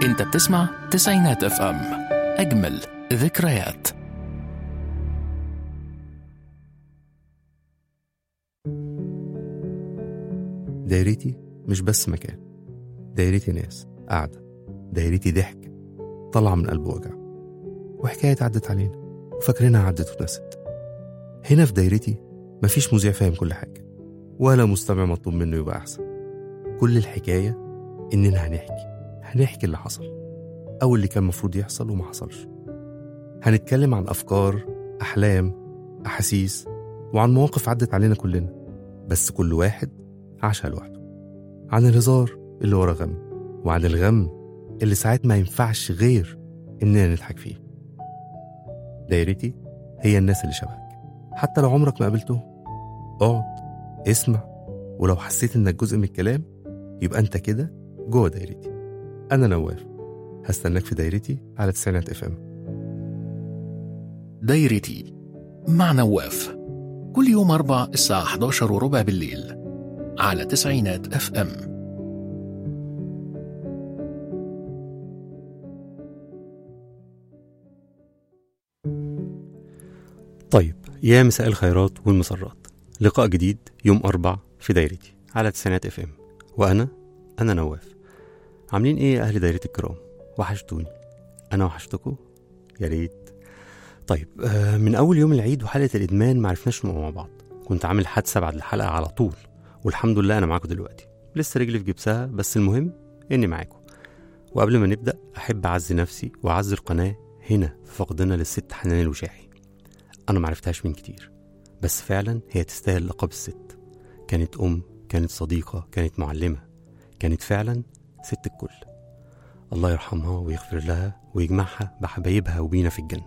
انت بتسمع تسعينات اف ام اجمل ذكريات دايرتي مش بس مكان دايرتي ناس قاعدة دايرتي ضحك طالعة من قلب وجع وحكاية عدت علينا وفاكرينها عدت ونست هنا في دايرتي مفيش مذيع فاهم كل حاجة ولا مستمع مطلوب منه يبقى أحسن كل الحكاية إننا هنحكي هنحكي اللي حصل أو اللي كان مفروض يحصل وما حصلش هنتكلم عن أفكار أحلام أحاسيس وعن مواقف عدت علينا كلنا بس كل واحد عاشها لوحده عن الهزار اللي ورا غم وعن الغم اللي ساعات ما ينفعش غير إننا نضحك فيه دايرتي هي الناس اللي شبهك حتى لو عمرك ما قابلتهم اقعد اسمع ولو حسيت انك جزء من الكلام يبقى انت كده جوه دايرتي انا نواف هستناك في دايرتي على تسعينات اف ام دايرتي مع نواف كل يوم أربع الساعة 11 وربع بالليل على تسعينات اف ام طيب يا مساء الخيرات والمسرات لقاء جديد يوم أربع في دايرتي على تسعينات اف ام وأنا أنا نواف عاملين إيه يا أهل دايرتي الكرام وحشتوني أنا وحشتكم يا ريت طيب آه من أول يوم العيد وحلقة الإدمان معرفناش نبقى مع بعض كنت عامل حادثة بعد الحلقة على طول والحمد لله أنا معاكم دلوقتي لسه رجلي في جبسها بس المهم إني معاكم وقبل ما نبدأ أحب أعزي نفسي وأعزي القناة هنا في فقدنا للست حنان الوشاحي أنا معرفتهاش من كتير بس فعلا هي تستاهل لقب الست كانت أم كانت صديقة كانت معلمة كانت فعلا ست الكل الله يرحمها ويغفر لها ويجمعها بحبايبها وبينا في الجنة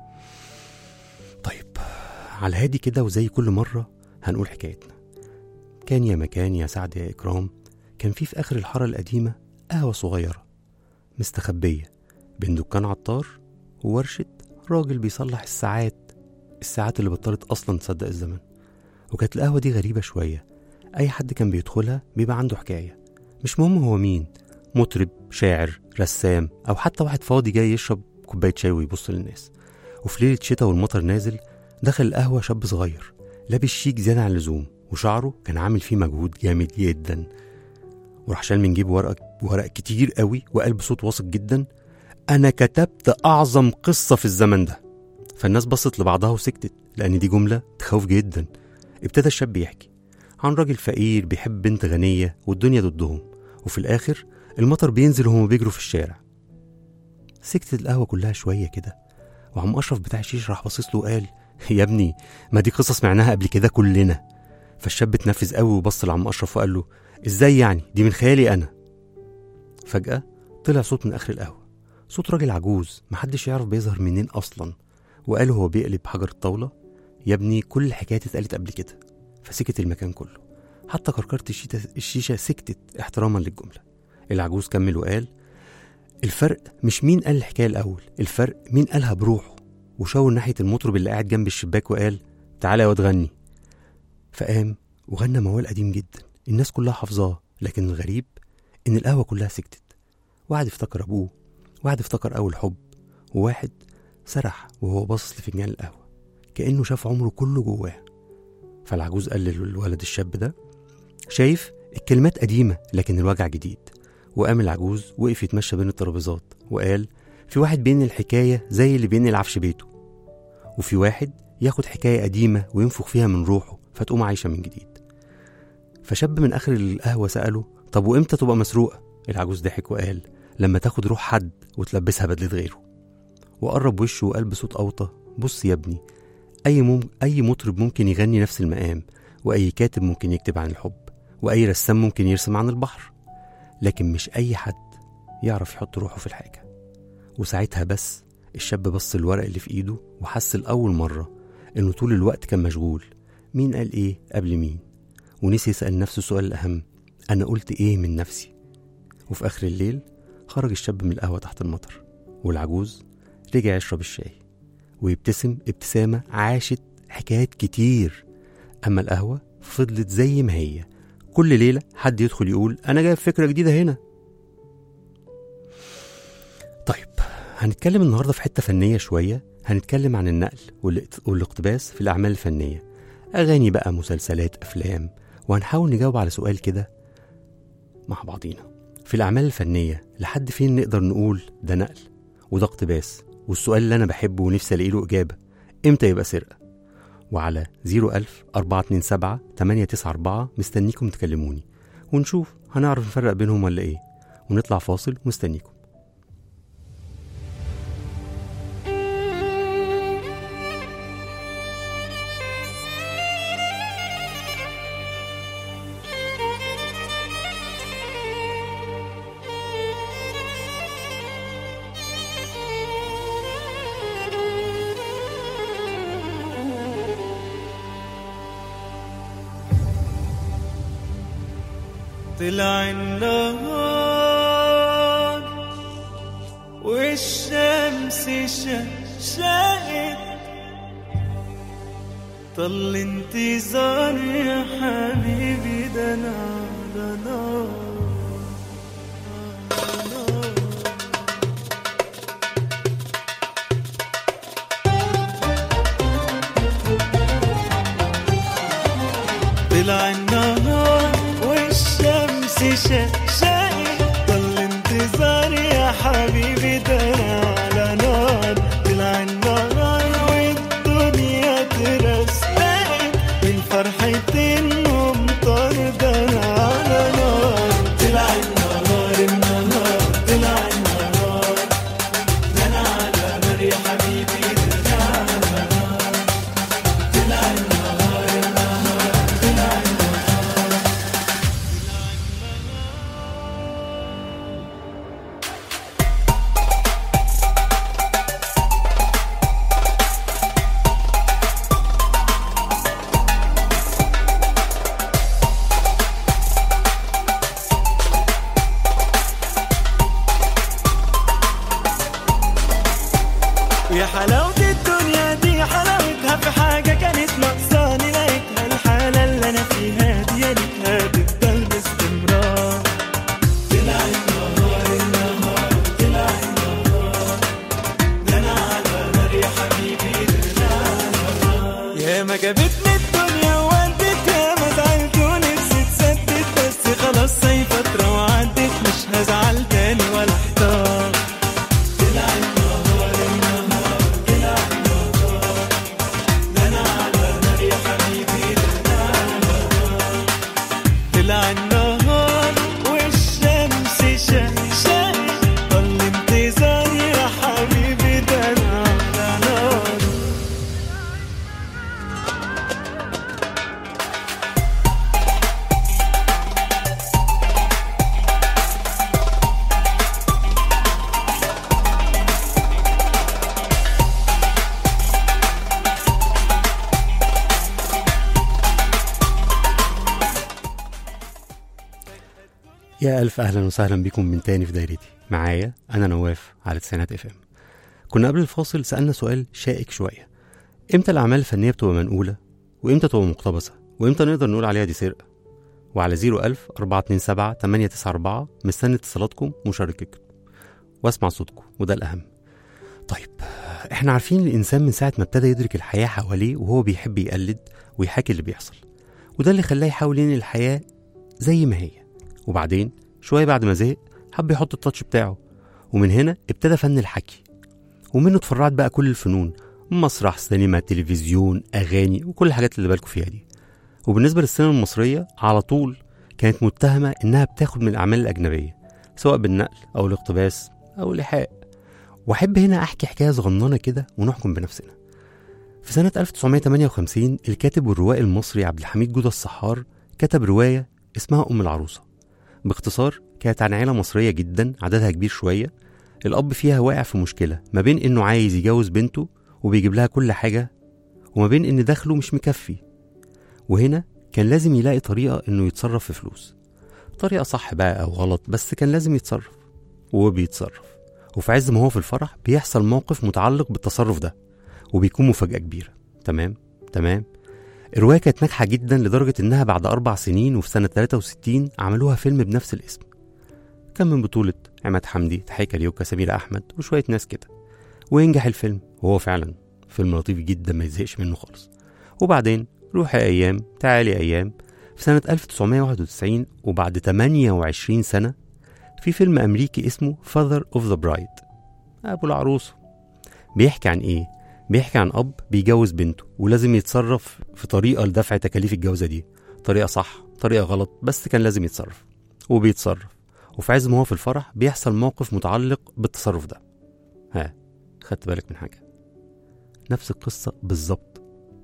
طيب على الهادي كده وزي كل مرة هنقول حكايتنا كان يا مكان يا سعد يا إكرام كان في في آخر الحارة القديمة قهوة صغيرة مستخبية بين دكان عطار وورشة راجل بيصلح الساعات الساعات اللي بطلت أصلا تصدق الزمن وكانت القهوة دي غريبة شوية أي حد كان بيدخلها بيبقى عنده حكاية مش مهم هو مين مطرب شاعر رسام أو حتى واحد فاضي جاي يشرب كوباية شاي ويبص للناس وفي ليلة شتا والمطر نازل دخل القهوة شاب صغير لابس شيك زيادة عن اللزوم وشعره كان عامل فيه مجهود جامد جدا وراح شال من جيبه ورق ورق كتير قوي وقال بصوت واثق جدا أنا كتبت أعظم قصة في الزمن ده فالناس بصت لبعضها وسكتت لأن دي جملة تخوف جدا ابتدى الشاب يحكي عن راجل فقير بيحب بنت غنية والدنيا ضدهم وفي الآخر المطر بينزل وهما بيجروا في الشارع سكتت القهوة كلها شوية كده وعم أشرف بتاع الشيش راح باصص له وقال يا ابني ما دي قصص معناها قبل كده كلنا فالشاب اتنفذ قوي وبص لعم أشرف وقال له ازاي يعني دي من خيالي أنا فجأة طلع صوت من آخر القهوة صوت راجل عجوز محدش يعرف بيظهر منين أصلا وقال هو بيقلب حجر الطاولة يا ابني كل الحكايات اتقالت قبل كده فسكت المكان كله حتى كركرة الشيشة, الشيشة سكتت احتراما للجملة العجوز كمل وقال الفرق مش مين قال الحكاية الأول الفرق مين قالها بروحه وشاور ناحية المطرب اللي قاعد جنب الشباك وقال تعالى يا واد غني فقام وغنى موال قديم جدا الناس كلها حافظاه لكن الغريب إن القهوة كلها سكتت واحد افتكر أبوه واحد افتكر أول حب وواحد سرح وهو باصص لفنجان القهوة كأنه شاف عمره كله جواه فالعجوز قال للولد الشاب ده شايف الكلمات قديمة لكن الوجع جديد وقام العجوز وقف يتمشى بين الترابيزات وقال في واحد بينقل الحكاية زي اللي بينقل عفش بيته وفي واحد ياخد حكاية قديمة وينفخ فيها من روحه فتقوم عايشة من جديد فشاب من آخر القهوة سأله طب وإمتى تبقى مسروقة؟ العجوز ضحك وقال لما تاخد روح حد وتلبسها بدلة غيره وقرب وشه وقال بصوت أوطى بص يا ابني أي, مم... أي مطرب ممكن يغني نفس المقام وأي كاتب ممكن يكتب عن الحب وأي رسام ممكن يرسم عن البحر لكن مش أي حد يعرف يحط روحه في الحاجة وساعتها بس الشاب بص الورق اللي في إيده وحس لأول مرة إنه طول الوقت كان مشغول مين قال إيه قبل مين ونسي يسأل نفسه السؤال الأهم أنا قلت إيه من نفسي وفي آخر الليل خرج الشاب من القهوة تحت المطر والعجوز رجع يشرب الشاي ويبتسم ابتسامة عاشت حكايات كتير أما القهوة فضلت زي ما هي كل ليلة حد يدخل يقول أنا جايب فكرة جديدة هنا هنتكلم النهاردة في حتة فنية شوية هنتكلم عن النقل والاقت- والاقتباس في الأعمال الفنية أغاني بقى مسلسلات أفلام وهنحاول نجاوب على سؤال كده مع بعضينا في الأعمال الفنية لحد فين نقدر نقول ده نقل وده اقتباس والسؤال اللي أنا بحبه ونفسي ألاقي له إجابة إمتى يبقى سرقة وعلى 01000 427 894 مستنيكم تكلموني ونشوف هنعرف نفرق بينهم ولا إيه ونطلع فاصل ومستنيكم طلع النهار والشمس شقشقت طل انتظار يا حبيبي ده انا على نار على نار طلع النهار والشمس شقشقت ضل انتظار يا حبيبي ده أنا على نار طلع النهار والدنيا ترستقت من فرحة الممطر ده أنا على نار طلع النهار النهار طلع النهار ده أنا على نار يا حبيبي ده أنا على نار طلع النهار النهار طلع النهار ويا حلاوة الدنيا دي حلاوتها في حاجة كانت ناقصاني لقيتها الحالة اللي أنا فيها دي يا ريتها تفضل باستمرار طلع النهار النهار طلع النهار ده أنا على نار يا حبيبي ده أنا على نار يا ما جابتني الدنيا وودت يا ما زعلت ونفسي تسدد بس خلاص هي فترة وعدت مش هزعل تاني ولا احتار طلع النهار النهار طلع النهار ده انا على نار يا حبيبي ده انا على نار طلع النهار والشمس شقشقت ضل انتظار يا حبيبي ده انا على نار يا ألف أهلا وسهلا بكم من تاني في دايرتي معايا أنا نواف على تسعينات اف ام كنا قبل الفاصل سألنا سؤال شائك شوية إمتى الأعمال الفنية بتبقى منقولة وإمتى تبقى مقتبسة وإمتى نقدر نقول عليها دي سرقة وعلى 01000 427 894 مستني اتصالاتكم ومشاركتكم واسمع صوتكم وده الأهم طيب احنا عارفين الإنسان من ساعة ما ابتدى يدرك الحياة حواليه وهو بيحب يقلد ويحاكي اللي بيحصل وده اللي خلاه يحاول ينقل الحياة زي ما هي وبعدين شوية بعد ما زهق حب يحط التاتش بتاعه ومن هنا ابتدى فن الحكي ومنه اتفرعت بقى كل الفنون مسرح سينما تلفزيون أغاني وكل الحاجات اللي بالكم فيها دي وبالنسبة للسينما المصرية على طول كانت متهمة إنها بتاخد من الأعمال الأجنبية سواء بالنقل أو الاقتباس أو الإيحاء وأحب هنا أحكي حكاية صغننة كده ونحكم بنفسنا في سنة 1958 الكاتب والروائي المصري عبد الحميد جودة الصحار كتب رواية اسمها أم العروسة باختصار كانت عن عيلة مصرية جدا عددها كبير شوية الأب فيها واقع في مشكلة ما بين إنه عايز يجوز بنته وبيجيب لها كل حاجة وما بين إن دخله مش مكفي وهنا كان لازم يلاقي طريقة إنه يتصرف في فلوس طريقة صح بقى أو غلط بس كان لازم يتصرف وهو بيتصرف وفي عز ما هو في الفرح بيحصل موقف متعلق بالتصرف ده وبيكون مفاجأة كبيرة تمام تمام الرواية كانت ناجحة جدا لدرجة إنها بعد أربع سنين وفي سنة 63 عملوها فيلم بنفس الاسم كان من بطولة عماد حمدي تحية كاريوكا سمير أحمد وشوية ناس كده وينجح الفيلم وهو فعلا فيلم لطيف جدا ما يزهقش منه خالص وبعدين روحي أيام تعالي أيام في سنة 1991 وبعد 28 سنة في فيلم أمريكي اسمه Father of the Bride أبو العروسة بيحكي عن إيه؟ بيحكي عن أب بيجوز بنته ولازم يتصرف في طريقة لدفع تكاليف الجوازة دي طريقة صح طريقة غلط بس كان لازم يتصرف وبيتصرف وفي عز ما هو في الفرح بيحصل موقف متعلق بالتصرف ده ها خدت بالك من حاجة نفس القصة بالظبط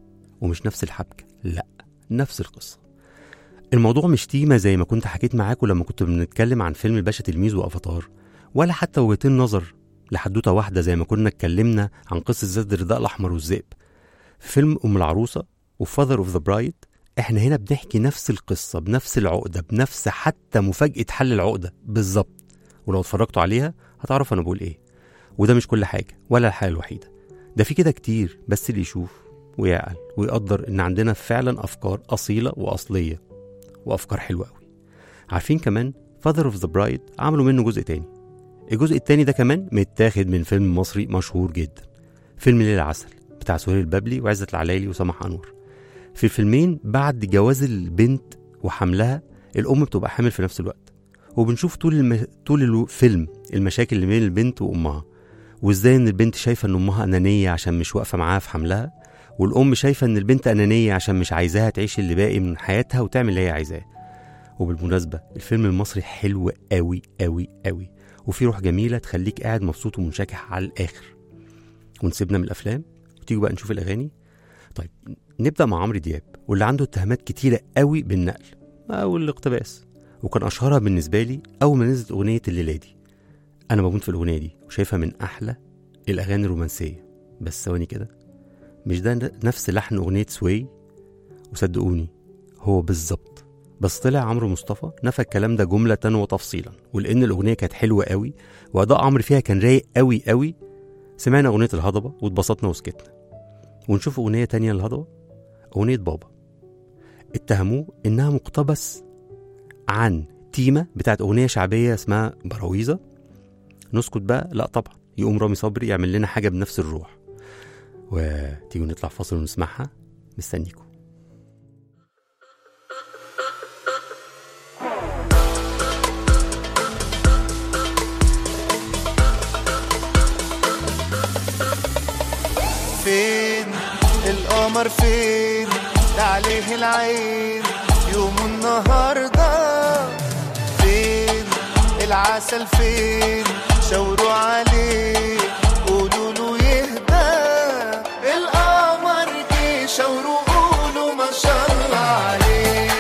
ومش نفس الحبكة لا نفس القصة الموضوع مش تيمة زي ما كنت حكيت معاكم لما كنت بنتكلم عن فيلم الباشا تلميذ وأفاتار ولا حتى وجهتين نظر لحدوتة واحدة زي ما كنا اتكلمنا عن قصة زاد الرداء الأحمر والذئب في فيلم أم العروسة وفاذر اوف ذا برايد احنا هنا بنحكي نفس القصة بنفس العقدة بنفس حتى مفاجأة حل العقدة بالظبط ولو اتفرجتوا عليها هتعرف أنا بقول إيه وده مش كل حاجة ولا الحاجة الوحيدة ده في كده كتير بس اللي يشوف ويعقل ويقدر إن عندنا فعلا أفكار أصيلة وأصلية وأفكار حلوة أوي عارفين كمان Father of the Bride عملوا منه جزء تاني الجزء التاني ده كمان متاخد من فيلم مصري مشهور جدا فيلم ليل العسل بتاع سهير البابلي وعزت العلايلي وسمح أنور في الفيلمين بعد جواز البنت وحملها الأم بتبقى حامل في نفس الوقت وبنشوف طول الم... طول الفيلم المشاكل اللي بين البنت وأمها وإزاي إن البنت شايفة إن أمها أنانية عشان مش واقفة معاها في حملها والأم شايفة إن البنت أنانية عشان مش عايزاها تعيش اللي باقي من حياتها وتعمل اللي هي عايزاه وبالمناسبة الفيلم المصري حلو قوي قوي قوي وفيه روح جميلة تخليك قاعد مبسوط ومنشكح على الآخر ونسيبنا من الأفلام وتيجوا بقى نشوف الأغاني طيب نبدأ مع عمرو دياب واللي عنده اتهامات كتيرة قوي بالنقل أو الاقتباس وكان أشهرها بالنسبة لي أول ما نزلت أغنية الليلة دي أنا بموت في الأغنية دي وشايفها من أحلى الأغاني الرومانسية بس ثواني كده مش ده نفس لحن أغنية سوي وصدقوني هو بالظبط بس طلع عمرو مصطفى نفى الكلام ده جملة وتفصيلا ولأن الأغنية كانت حلوة قوي وأداء عمرو فيها كان رايق قوي قوي سمعنا أغنية الهضبة واتبسطنا وسكتنا ونشوف أغنية تانية للهضبة أغنية بابا اتهموه إنها مقتبس عن تيمة بتاعت أغنية شعبية اسمها براويزة نسكت بقى لا طبعا يقوم رامي صبري يعمل لنا حاجة بنفس الروح وتيجوا نطلع فاصل ونسمعها مستنيكم فين القمر فين ده عليه العين يوم النهارده فين العسل فين شاوروا عليه قولوا له يهدى القمر جه شاوروا قولوا ما شاء الله عليه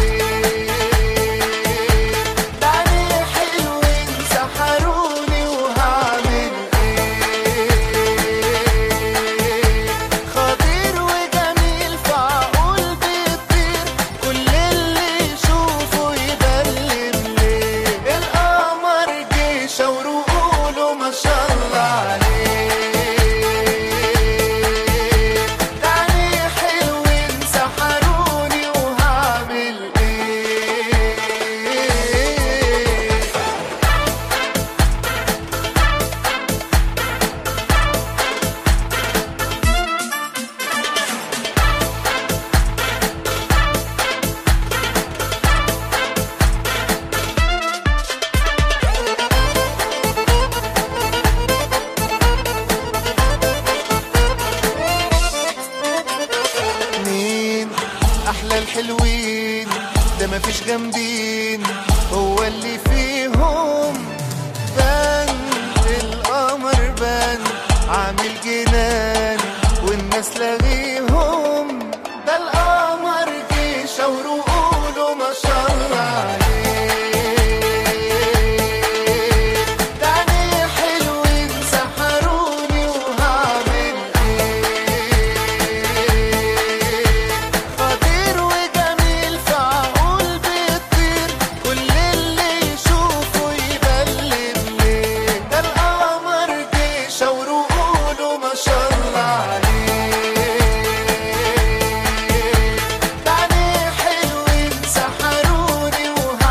ده عليه حلوين سحروني وهعمل ايه خطير وجميل فعقول بيطير كل اللي يشوفه يبلم ليه القمر جه شاوروا قولوا ما شاء الله عليه ده عليه حلوين سحروني وهعمل ايه مين احلى الحلوين ده مفيش جنبين هو اللي فيهم بان القمر بان عامل جنان والناس لاغيهم ده القمر جه شاوروا قولوا ما شاء الله عليه ده عينيه حلوين سحروني وهعمل ايه خطير وجميل فعقول بيطير كل اللي يشوفه يبلم ليه ده القمر جه شاوروا قولوا ما شاء الله عليه ده عينيه حلوين سحروني وهعمل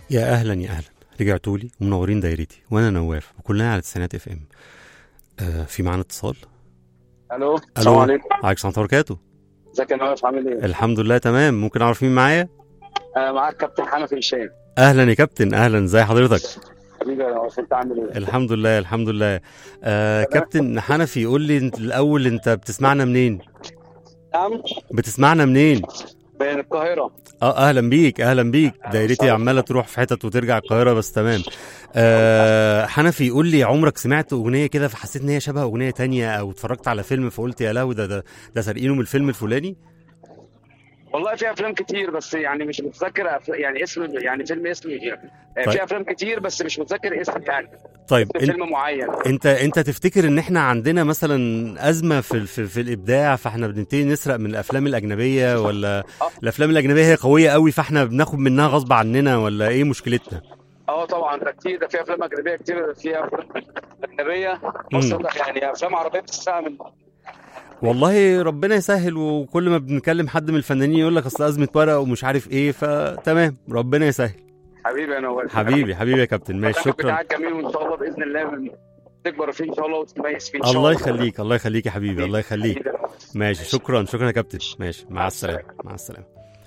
يا اهلا يا اهلا رجعتوا لي ومنورين دايرتي وانا نواف وكلنا على تسعينات اف ام آه في معانا اتصال الو السلام عليكم عليكم السلام ورحمه الله وبركاته ازيك يا نواف عامل ايه؟ الحمد لله تمام ممكن اعرف مين معايا انا معاك كابتن حنفي هشام اهلا يا كابتن اهلا ازي حضرتك حبيبي يا نواف انت عامل ايه؟ الحمد لله الحمد لله آه كابتن حنفي قول لي انت الاول انت بتسمعنا منين نعم بتسمعنا منين بين القاهره اه اهلا بيك اهلا بيك دايرتي عماله تروح في حتت وترجع القاهره بس تمام آه حنفي قول لي عمرك سمعت اغنيه كده فحسيت ان هي شبه اغنيه تانية او اتفرجت على فيلم فقلت يا لهوي ده ده ده سارقينه من الفيلم الفلاني والله في افلام كتير بس يعني مش متذكر أفل... يعني اسم يعني فيلم اسم يعني طيب. في افلام كتير بس مش متذكر اسم يعني طيب اسم انت فيلم معين انت انت تفتكر ان احنا عندنا مثلا ازمه في في, في الابداع فاحنا بنبتدي نسرق من الافلام الاجنبيه ولا الافلام الاجنبيه هي قويه قوي فاحنا بناخد منها غصب عننا ولا ايه مشكلتنا اه طبعا ده كتير ده في افلام اجنبيه كتير في افلام اجنبيه بص مم. يعني افلام عربيه بتستعمل من والله ربنا يسهل وكل ما بنكلم حد من الفنانين يقول لك اصل ازمه ورق ومش عارف ايه فتمام ربنا يسهل حبيبي يا نواف حبيبي حبيبي يا كابتن ماشي البرنامج شكرا بتاعك جميل وان شاء الله باذن الله تكبر فيه ان شاء الله وتتميز فيه ان شاء الله الله يخليك الله يخليك يا حبيبي الله يخليك حبيبي يا نواف. ماشي شكرا شكرا يا كابتن ماشي مع السلامه مع السلامه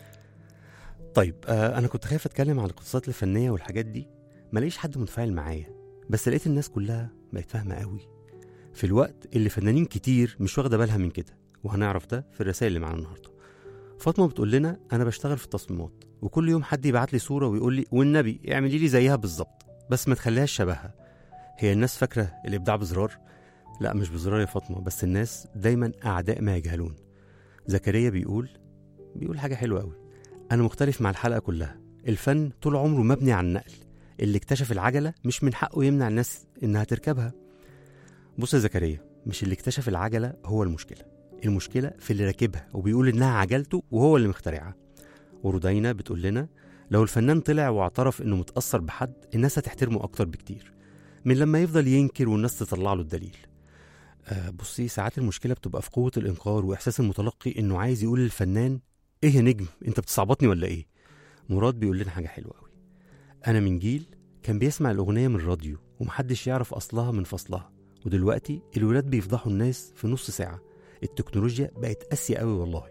طيب آه انا كنت خايف اتكلم عن القصصات الفنيه والحاجات دي ما لقيش حد متفاعل معايا بس لقيت الناس كلها بقت فاهمه قوي في الوقت اللي فنانين كتير مش واخده بالها من كده وهنعرف ده في الرسائل اللي معانا النهارده فاطمه بتقول لنا انا بشتغل في التصميمات وكل يوم حد يبعت لي صوره ويقول لي والنبي اعملي لي زيها بالظبط بس ما تخليهاش شبهها هي الناس فاكره الابداع بزرار لا مش بزرار يا فاطمه بس الناس دايما اعداء ما يجهلون زكريا بيقول بيقول حاجه حلوه قوي انا مختلف مع الحلقه كلها الفن طول عمره مبني على النقل اللي اكتشف العجله مش من حقه يمنع الناس انها تركبها بص يا زكريا مش اللي اكتشف العجله هو المشكله المشكله في اللي راكبها وبيقول انها عجلته وهو اللي مخترعها ورودينا بتقول لنا لو الفنان طلع واعترف انه متاثر بحد الناس هتحترمه اكتر بكتير من لما يفضل ينكر والناس تطلع له الدليل آه بصي ساعات المشكله بتبقى في قوه الانكار واحساس المتلقي انه عايز يقول للفنان ايه يا نجم انت بتصعبطني ولا ايه مراد بيقول لنا حاجه حلوه قوي انا من جيل كان بيسمع الاغنيه من الراديو ومحدش يعرف اصلها من فصلها ودلوقتي الولاد بيفضحوا الناس في نص ساعه التكنولوجيا بقت قاسيه قوي والله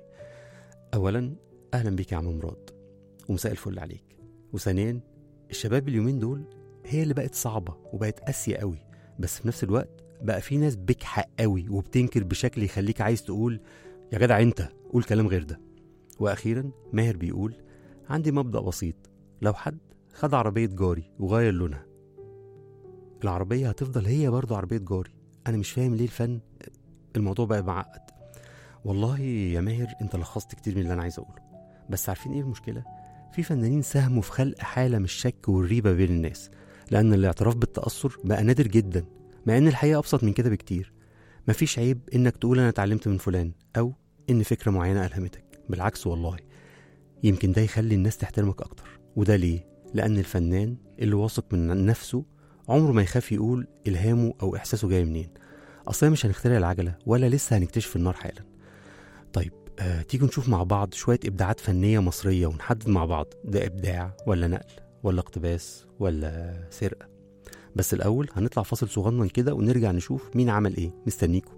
اولا اهلا بيك يا عم مراد ومساء الفل عليك وثانيا الشباب اليومين دول هي اللي بقت صعبه وبقت قاسيه قوي بس في نفس الوقت بقى في ناس بجحة قوي وبتنكر بشكل يخليك عايز تقول يا جدع انت قول كلام غير ده واخيرا ماهر بيقول عندي مبدأ بسيط لو حد خد عربية جاري وغير لونها العربية هتفضل هي برضه عربية جاري أنا مش فاهم ليه الفن الموضوع بقى معقد والله يا ماهر أنت لخصت كتير من اللي أنا عايز أقوله بس عارفين إيه المشكلة؟ في فنانين ساهموا في خلق حالة من الشك والريبة بين الناس لأن الاعتراف بالتأثر بقى نادر جدا مع إن الحقيقة أبسط من كده بكتير مفيش عيب إنك تقول أنا اتعلمت من فلان أو إن فكرة معينة ألهمتك بالعكس والله يمكن ده يخلي الناس تحترمك أكتر وده ليه؟ لأن الفنان اللي واثق من نفسه عمره ما يخاف يقول إلهامه أو إحساسه جاي منين أصلا مش هنخترع العجلة ولا لسه هنكتشف النار حالا طيب آه تيجوا نشوف مع بعض شوية إبداعات فنية مصرية ونحدد مع بعض ده إبداع ولا نقل ولا اقتباس ولا سرقة بس الأول هنطلع فاصل صغنن كده ونرجع نشوف مين عمل إيه مستنيكم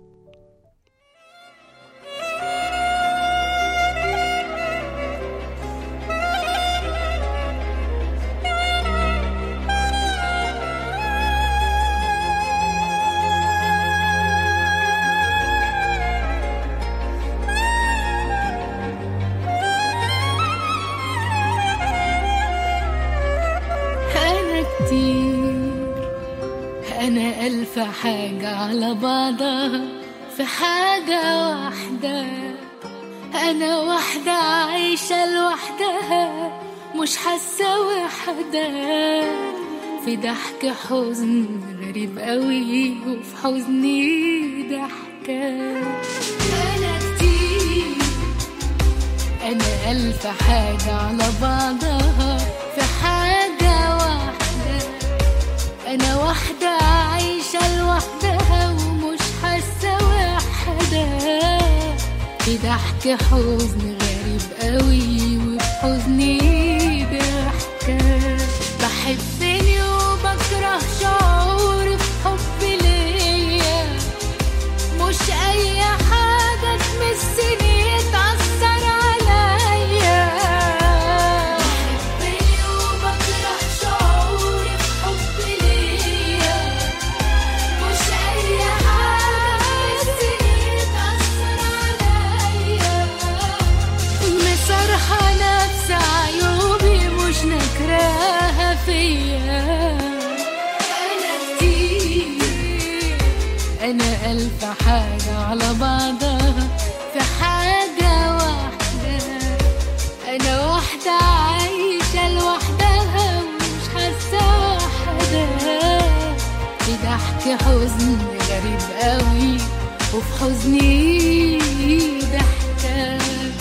أنا كتير أنا ألف حاجة على بعضها في حاجة واحدة أنا واحدة عايشة لوحدها مش حاسة وحدة في ضحك حزن غريب قوي وفي حزني ضحكة أنا كتير أنا ألف حاجة على بعضها في حاجة واحدة أنا واحدة عايشة لوحدها ومش حاسة وحدة في ضحك حزن غريب قوي وفي حزني ضحكة بحبني وبكره شعوري بحب ليا مش اي حاجة تمسني تأثر عليا بحبني وبكره شعوري بحب ليا مش اي حاجة تمسني تأثر عليا مسرحة نفس عيوبي مش نكراها فيا أنا كتير أنا ألف حاجة على بعضها في حاجة واحدة أنا واحدة عايشة لوحدها مش حاسة وحدها في ضحك حزن غريب قوي وفي حزني ضحكة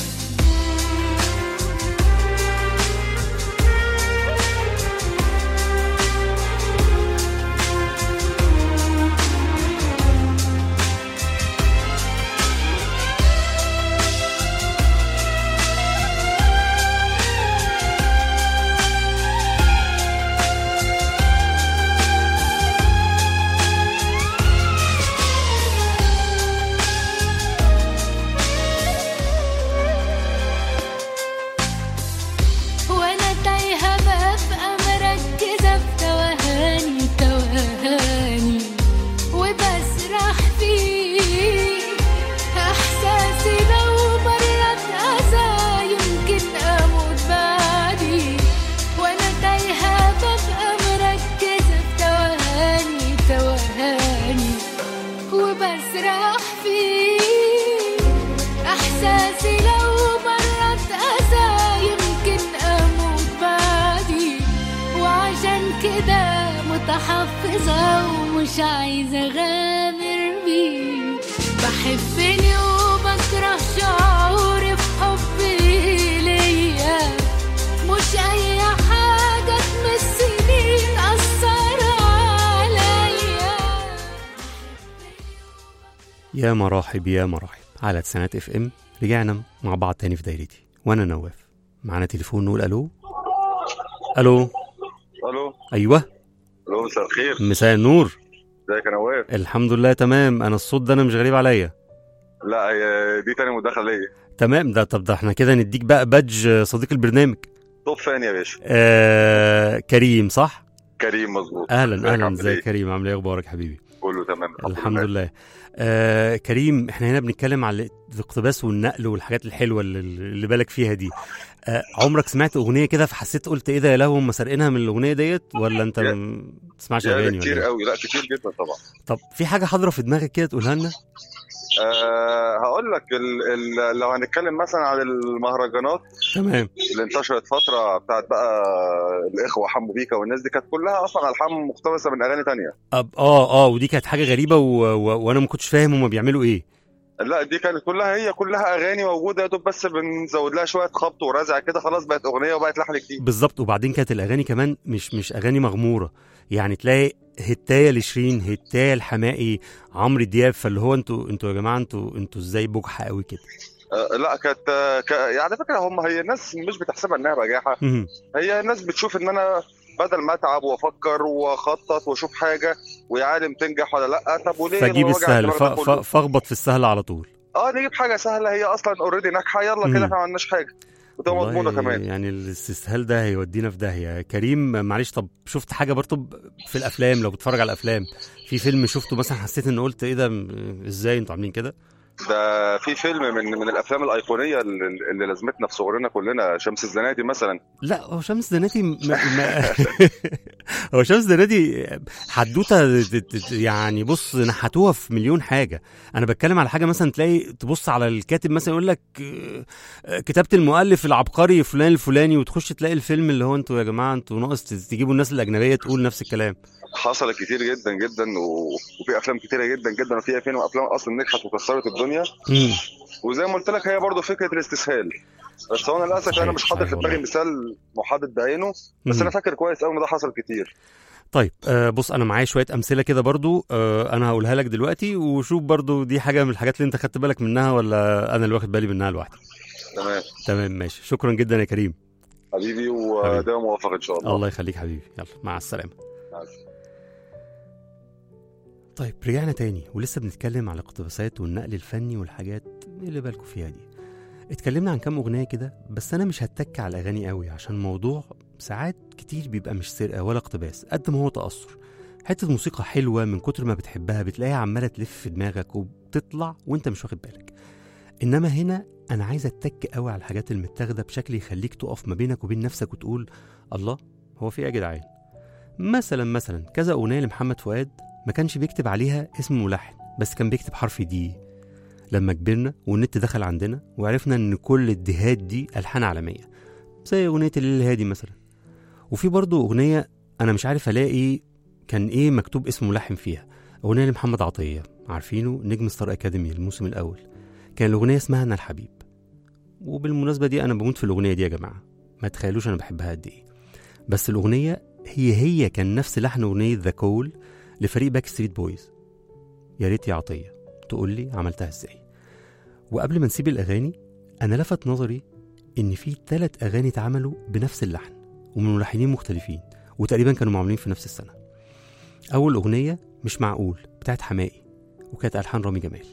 وانا تايهة ببقى مركزة في توهاني توهاني وبسرح فيه احساسي لو مرت اذى يمكن اموت بعدي وانا تايهة ببقى مركزة في توهاني توهاني وبسرح فيه احساسي لو مرت اذى يمكن اموت بعدي وعشان كده متحفظة ومش عايزة اغامر بيه بحبني وبكره شعوري بحبي ليا مش اي حاجة تمسني تأثر عليا يا مراحب يا مراحب على تسعينات اف ام رجعنا مع بعض تاني في دايرتي وانا نواف معانا تليفون نقول الو الو الو ايوه الو مساء الخير مساء النور ازيك يا نواف الحمد لله تمام انا الصوت ده انا مش غريب عليا لا هي دي تاني مداخله ليا تمام ده طب ده احنا كده نديك بقى بادج صديق البرنامج توب فان يا باشا آه كريم صح كريم مظبوط اهلا ازيك اهلا عامل ازيك ايه؟ كريم عامل ايه اخبارك حبيبي كله تمام الحمد لله آه كريم احنا هنا بنتكلم على الاقتباس والنقل والحاجات الحلوه اللي, اللي بالك فيها دي آه عمرك سمعت اغنيه كده فحسيت قلت ايه ده يا لهوي هم سارقينها من الاغنيه ديت ولا انت يا- ما تسمعش يا اغاني كتير ولا إيه؟ قوي لا كتير جدا طبعا طب في حاجه حاضره في دماغك كده تقولها لنا أه هقول لك ال ال لو هنتكلم مثلا عن المهرجانات تمام اللي انتشرت فتره بتاعت بقى الاخوه حمو بيكا والناس دي كانت كلها اصلا الحان مقتبسه من اغاني تانية أب اه اه ودي كانت حاجه غريبه و... و... وانا ما كنتش فاهم هما بيعملوا ايه لا دي كانت كلها هي كلها اغاني موجوده يا دوب بس بنزود لها شويه خبط ورزع كده خلاص بقت اغنيه وبقت لحن جديد بالظبط وبعدين كانت الاغاني كمان مش مش اغاني مغموره يعني تلاقي هتايه لشيرين هتايه لحماقي عمرو دياب فاللي هو انتوا انتوا يا جماعه انتوا انتوا ازاي بجحه قوي كده أه لا كانت آه، ك... يعني على فكره هم هي الناس مش بتحسبها انها بجاحه مهم. هي الناس بتشوف ان انا بدل ما اتعب وافكر واخطط واشوف حاجه ويا عالم تنجح ولا لا طب وليه فجيب وجع السهل الدماغ ف... ده ف... كله؟ فاخبط في السهل على طول اه نجيب حاجه سهله هي اصلا اوريدي ناجحه يلا مم. كده احنا ما عملناش حاجه وتبقى والله مضمونه كمان يعني الاستسهال ده هيودينا في داهيه كريم معلش طب شفت حاجه برضه ب- في الافلام لو بتتفرج على الافلام في فيلم شفته مثلا حسيت ان قلت ايه ده م- ازاي انتوا عاملين كده ده في فيلم من من الافلام الايقونيه اللي, اللي لازمتنا في صغرنا كلنا شمس الزناتي مثلا لا هو شمس زناتي ما... ما... هو شمس زناتي حدوته ت- ت- يعني بص نحتوها في مليون حاجه انا بتكلم على حاجه مثلا تلاقي تبص على الكاتب مثلا يقول لك آه، آه، كتابه المؤلف العبقري فلان الفلاني وتخش تلاقي الفيلم اللي هو انتوا يا جماعه انتوا ناقص ت- تجيبوا الناس الاجنبيه تقول نفس الكلام حصلت كتير جدا جدا و... وفي افلام كتيره جدا جدا وفي افلام افلام اصلا نجحت وكسرت الدنيا مم. وزي ما قلت لك هي برضه فكره الاستسهال بس هو انا للاسف صحيح، انا مش حاطط صحيح في دماغي والله. مثال محدد بعينه بس مم. انا فاكر كويس قوي ان ده حصل كتير طيب آه بص انا معايا شويه امثله كده برضو آه انا هقولها لك دلوقتي وشوف برضو دي حاجه من الحاجات اللي انت خدت بالك منها ولا انا اللي واخد بالي منها لوحدي تمام تمام ماشي شكرا جدا يا كريم حبيبي ودايما موفق ان شاء الله الله يخليك حبيبي يلا مع السلامه مع السلامة. طيب رجعنا تاني ولسه بنتكلم على الاقتباسات والنقل الفني والحاجات اللي بالكم فيها دي اتكلمنا عن كام اغنيه كده بس انا مش هتك على الاغاني قوي عشان الموضوع ساعات كتير بيبقى مش سرقه ولا اقتباس قد ما هو تاثر حته موسيقى حلوه من كتر ما بتحبها بتلاقيها عماله تلف في دماغك وبتطلع وانت مش واخد بالك انما هنا انا عايز اتك قوي على الحاجات المتاخده بشكل يخليك تقف ما بينك وبين نفسك وتقول الله هو في ايه يا جدعان مثلا مثلا كذا اغنيه لمحمد فؤاد ما كانش بيكتب عليها اسم ملحن بس كان بيكتب حرف دي لما كبرنا والنت دخل عندنا وعرفنا ان كل الدهات دي الحان عالميه زي اغنيه الليل الهادي مثلا وفي برضه اغنيه انا مش عارف الاقي كان ايه مكتوب اسم ملحن فيها اغنيه لمحمد عطيه عارفينه نجم ستار اكاديمي الموسم الاول كان الاغنيه اسمها انا الحبيب وبالمناسبه دي انا بموت في الاغنيه دي يا جماعه ما تخيلوش انا بحبها قد ايه بس الاغنيه هي هي كان نفس لحن اغنيه ذا كول لفريق باك ستريت بويز يا ريت يا عطيه تقول لي عملتها ازاي وقبل ما نسيب الاغاني انا لفت نظري ان في ثلاث اغاني اتعملوا بنفس اللحن ومن ملحنين مختلفين وتقريبا كانوا معمولين في نفس السنه اول اغنيه مش معقول بتاعت حمائي وكانت الحان رامي جمال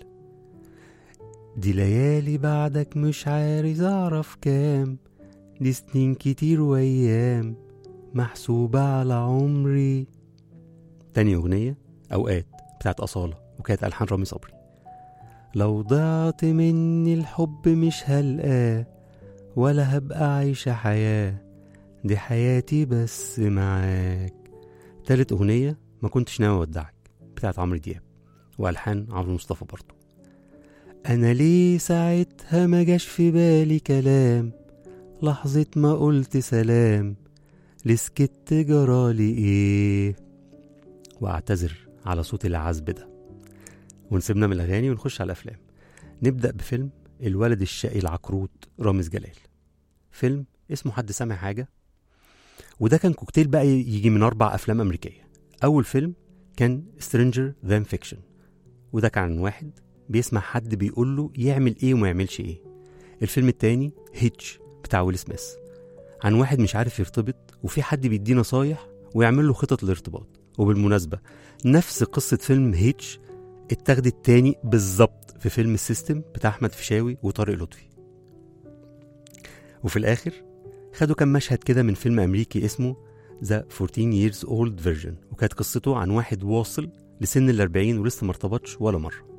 دي ليالي بعدك مش عايز اعرف كام دي سنين كتير وايام محسوبة على عمري تاني أغنية أوقات بتاعت أصالة وكانت ألحان رامي صبري لو ضعت مني الحب مش هلقاه ولا هبقى عايشة حياة دي حياتي بس معاك تالت أغنية ما كنتش ناوي أودعك بتاعت عمرو دياب وألحان عمرو مصطفى برضه أنا ليه ساعتها ما جاش في بالي كلام لحظة ما قلت سلام لسكت جرالي ايه واعتذر على صوت العذب ده ونسيبنا من الاغاني ونخش على الافلام نبدا بفيلم الولد الشقي العكروت رامز جلال فيلم اسمه حد سامع حاجه وده كان كوكتيل بقى يجي من اربع افلام امريكيه اول فيلم كان سترينجر ذان فيكشن وده كان عن واحد بيسمع حد بيقول له يعمل ايه وما يعملش ايه الفيلم التاني هيتش بتاع ويل سميث عن واحد مش عارف يرتبط وفي حد بيديه نصايح ويعمل له خطط الارتباط وبالمناسبة نفس قصة فيلم هيتش اتاخدت تاني بالظبط في فيلم السيستم بتاع أحمد فيشاوي وطارق لطفي وفي الآخر خدوا كام مشهد كده من فيلم أمريكي اسمه ذا 14 years old version وكانت قصته عن واحد واصل لسن الأربعين ولسه مرتبطش ولا مرة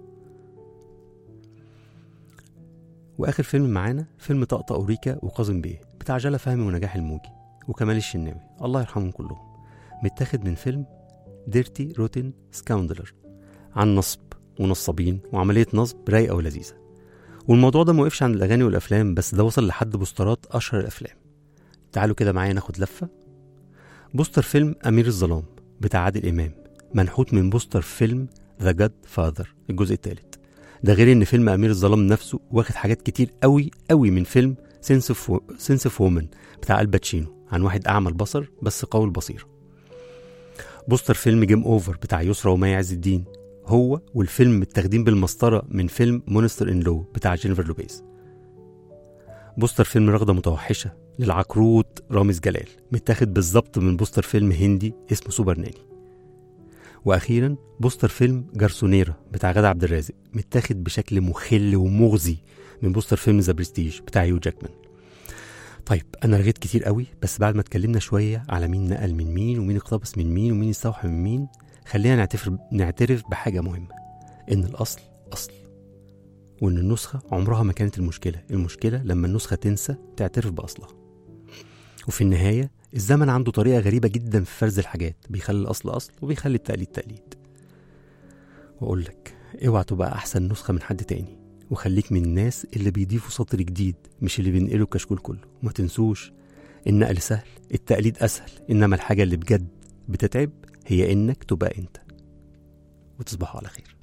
واخر فيلم معانا فيلم طقطق اوريكا وقاسم بيه بتاع جلا فهمي ونجاح الموجي وكمال الشناوي الله يرحمهم كلهم متاخد من فيلم ديرتي روتين سكاوندلر عن نصب ونصابين وعمليه نصب رايقه ولذيذه والموضوع ده موقفش عن الاغاني والافلام بس ده وصل لحد بوسترات اشهر الافلام تعالوا كده معايا ناخد لفه بوستر فيلم امير الظلام بتاع عادل امام منحوت من بوستر فيلم ذا جاد فاذر الجزء الثالث ده غير ان فيلم امير الظلام نفسه واخد حاجات كتير قوي قوي من فيلم سنس اوف سنس اوف وومن بتاع الباتشينو عن واحد اعمى البصر بس قوي البصيره بوستر فيلم جيم اوفر بتاع يسرا ومي عز الدين هو والفيلم متاخدين بالمسطره من فيلم مونستر ان لو بتاع جينيفر لوبيز بوستر فيلم رغده متوحشه للعكروت رامز جلال متاخد بالظبط من بوستر فيلم هندي اسمه سوبر ناني واخيرا بوستر فيلم جارسونيرا بتاع غادة عبد الرازق متاخد بشكل مخل ومغزي من بوستر فيلم ذا برستيج بتاع هيو جاكمان طيب انا رغيت كتير قوي بس بعد ما اتكلمنا شويه على مين نقل من مين ومين اقتبس من مين ومين استوحى من مين خلينا نعترف نعترف بحاجه مهمه ان الاصل اصل وان النسخه عمرها ما كانت المشكله المشكله لما النسخه تنسى تعترف باصلها وفي النهايه الزمن عنده طريقه غريبه جدا في فرز الحاجات بيخلي الاصل اصل وبيخلي التقليد تقليد واقول لك اوعى تبقى احسن نسخه من حد تاني وخليك من الناس اللي بيضيفوا سطر جديد مش اللي بينقلوا الكشكول كله وما تنسوش النقل سهل التقليد اسهل انما الحاجه اللي بجد بتتعب هي انك تبقى انت وتصبحوا على خير